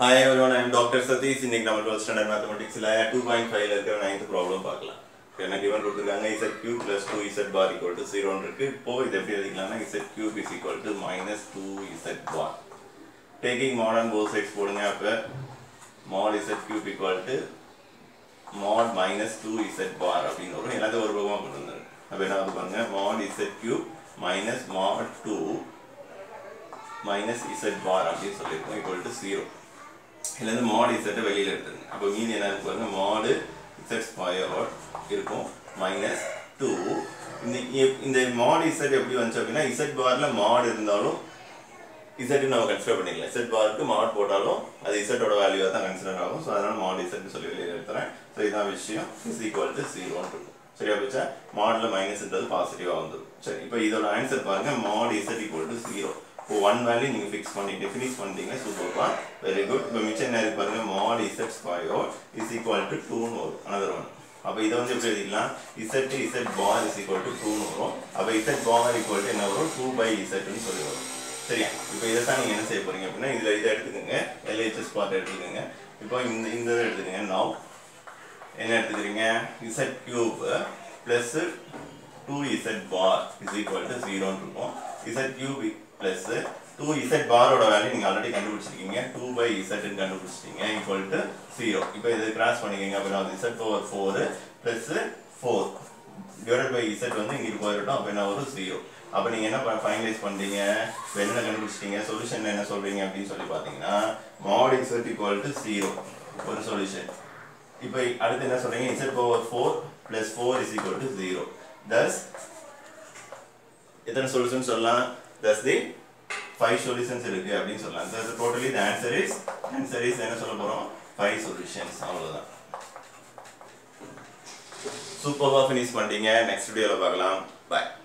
hi everyone I'm doctor Sathish இன்னைக்கு நம்ம twelfth standard மேத்தமெட்டிக்ஸில் டூ பாயிண்ட் ஃபைவ்ல இருக்கிற நைன்த் ப்ராப்ளம் பார்க்கலாம் என்ன கிவன் கொடுத்துருக்காங்க Z cube plus two Z bar equal to ஜீரோன்னு இருக்கு இப்போ இது எப்படி எழுதிக்கலாம்னா Z cube is equal to minus two Z bar taking mod on both sides போடுங்க அப்போ mod Z cube equal to mod minus two Z bar அப்படின்னு வரும் எல்லாத்தையும் ஒரு பக்கமாக கொண்டு வந்துரு அப்போ என்ன வந்து பாருங்க mod Z cube minus mod two minus Z bar அப்படின்னு சொல்லியிருக்கோம் ஈக்குவல் டு ஜீரோ இதுலேருந்து மாடு இசட்டை வெளியில் எடுத்துருங்க அப்போ மீதி என்ன இருக்கு பாருங்க மாடு இசட் ஸ்கொயர் இருக்கும் மைனஸ் டூ இந்த இ- இந்த மாடு இசட் எப்படி வந்துச்சு அப்படின்னா இசட் பாரில் மாடு இருந்தாலும் இசட்டு நம்ம கன்சிடர் பண்ணிக்கலாம் இசட் பாருக்கு மாட் போட்டாலும் அது இசட்டோட வேல்யூவாக தான் கன்சிடர் ஆகும் ஸோ அதனால மாட் இசட் சொல்லி வெளியில் எடுத்துறேன் ஸோ இதான் விஷயம் இஸ் ஈக்குவல் டு ஜீரோன்னு இருக்கும் சரியா போச்சா மாடில் மைனஸ்ன்றது பாசிட்டிவாக வந்துடும் சரி இப்போ இதோட ஆன்சர் பாருங்க mod Z equal to zero இப்போ ஒன் வேல்யூ நீங்கள் ஃபிக்ஸ் பண்ணிட்டு ஃபினிஷ் பண்ணிட்டீங்க சூப்பர்ப்பா வெரி குட் இப்போ மிச்சம் என்ன இருக்கு பாருங்க mod Z square is equal to டூன்னு வரும் அனதர் ஒன் அப்போ இதை வந்து எப்படி எழுதிக்கலாம் Z Z bar is equal to டூன்னு வரும் அப்போ இசட் பார் ஈக்குவல் டு என்ன வரும் டூ பை இசட்னு சொல்லி வரும் சரியா இப்போ இதை தான் நீங்கள் என்ன செய்ய போறீங்க அப்படின்னா இதில் இதை எடுத்துக்கோங்க எல்ஹெச்எஸ் பார்ட் எடுத்துக்கோங்க இப்போ இந்த இந்த இதை எடுத்துக்கோங்க நவ் என்ன எடுத்துக்கிறீங்க Z cube plus two Z bar is equal to ஜீரோன்னு இருக்கும் Z cube plus two Z பாரோட வேல்யூ நீங்கள் ஆல்ரெடி கண்டுபிடிச்சிருக்கீங்க டூ பை இசட்னு கண்டுபிடிச்சிட்டீங்க ஈக்குவல் டு ஜீரோ இப்போ இது கிராஸ் பண்ணிக்கோங்க அப்படின்னா Z over four plus four divide by Z வந்து இங்கிட்டு போயிடட்டும் அப்போ என்ன வரும் ஜீரோ அப்போ நீங்கள் என்ன ஃபைனலைஸ் பண்ணுறீங்க இப்போ என்ன கண்டுபிடிச்சிட்டீங்க சொல்யூஷன் என்ன சொல்றீங்க அப்படின்னு சொல்லி பார்த்தீங்கன்னா mod Z equal to zero ஒரு சொல்யூஷன் இப்போ அடுத்து என்ன சொல்றீங்க z power four plus four is equal to zero thus எத்தனை சொல்யூஷன் சொல்லலாம் தஸ் தி ஃபைவ் சொல்யூஷன்ஸ் இருக்கு அப்படின்னு சொல்லலாம் thus totally the answer is answer is என்ன சொல்ல போறோம் ஃபைவ் சொல்யூஷன்ஸ் அவ்வளவுதான் சூப்பராக ஃபினிஷ் பண்ணிட்டீங்க நெக்ஸ்ட் வீடியோவில் பார்க்கலாம் பாய்